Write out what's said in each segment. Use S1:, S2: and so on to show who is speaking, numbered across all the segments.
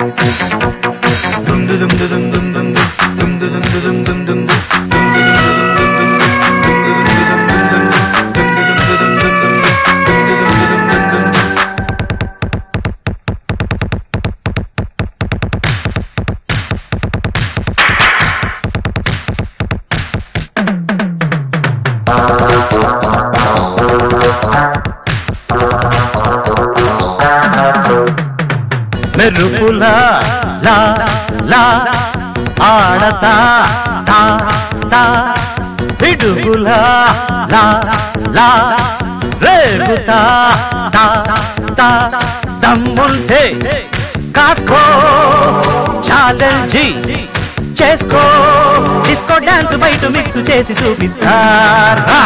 S1: మెరుపులా లా లా ఆడతా తా తా పిడుగులా లా లా రేగుతా తా తా దమ్ముంటే కాసుకో ఛాలెంజీ చేసుకో డిస్కో డాన్స్ బయట మిక్స్ చేసి చూపిస్తారా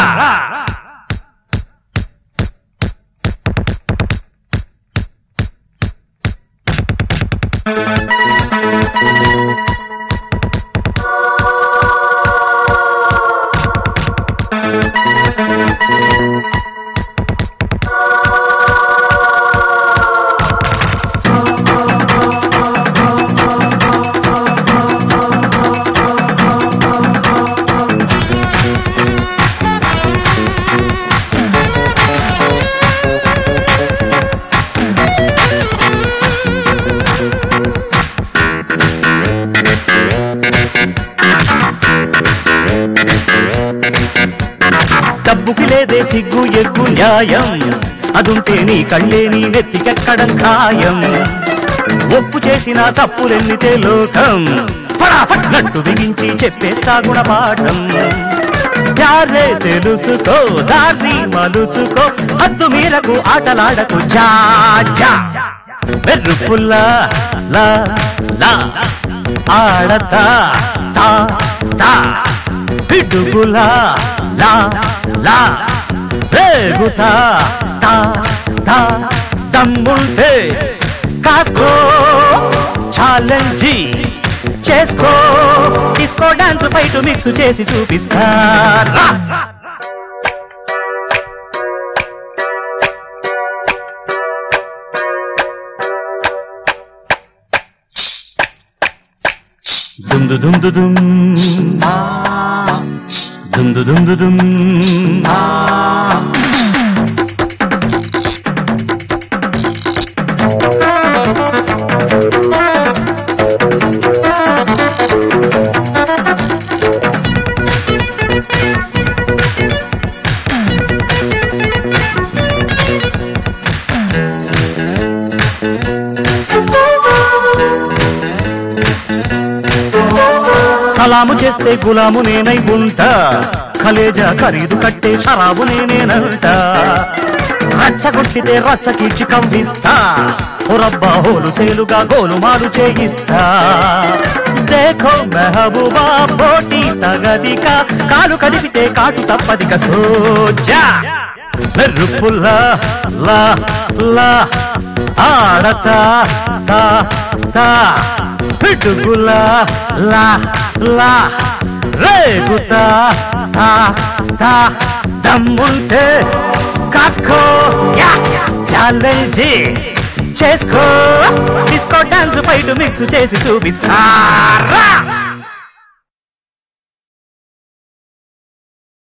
S1: డబ్బుకి లేదే సిగ్గు ఎగ్గు న్యాయం అదుంటే నీ కళ్ళే నీ నెత్తికెక్కడం ఖాయం ఒప్పు చేసిన తప్పులెన్నితే లోకం ఫటాఫట్ నట్టు బిగించి చెప్పేస్తా గుణపాఠం యారే తెలుసుకో దారి మలుచుకో హద్దు మీరకు ఆటలాడకు జా జా మెరుపుల్లా లా లా ఆడతా తా తా పిడుగులా లా లా రేగుతా తా తా దమ్ముంటే కాసుకో ఛాలెంజీ చేసుకో డిస్కో డాన్స్ ఫైట్ మిక్స్ చేసి చూపిస్తారా దుందు దుందు దుమ్ దుందు దుందు దుమ్ సలాము చేస్తే గులాము నేనై ఉంటా కలేజా ఖరీదు కట్టే షరాబు నేనేనంట రచ్చగొట్టితే రచ్చ కీల్చి కంపిస్తా పురబ్బా హోలు సేలుగా గోలుమాలు చేయిస్తా దేఖో మెహబూబా పోటీ తగదిక కాలు కదిపితే కాటు తప్పదిక సోజా మెరుపుల్లా లా లా ఆడతా తా తా పిడుగులా లా లా రేగుతా తా తా దమ్ముంటే కాసుకో యా ఛాలెంజీ చేసుకో డిస్కో డాన్స్ బయట మిక్స్ చేసి చూపిస్తారా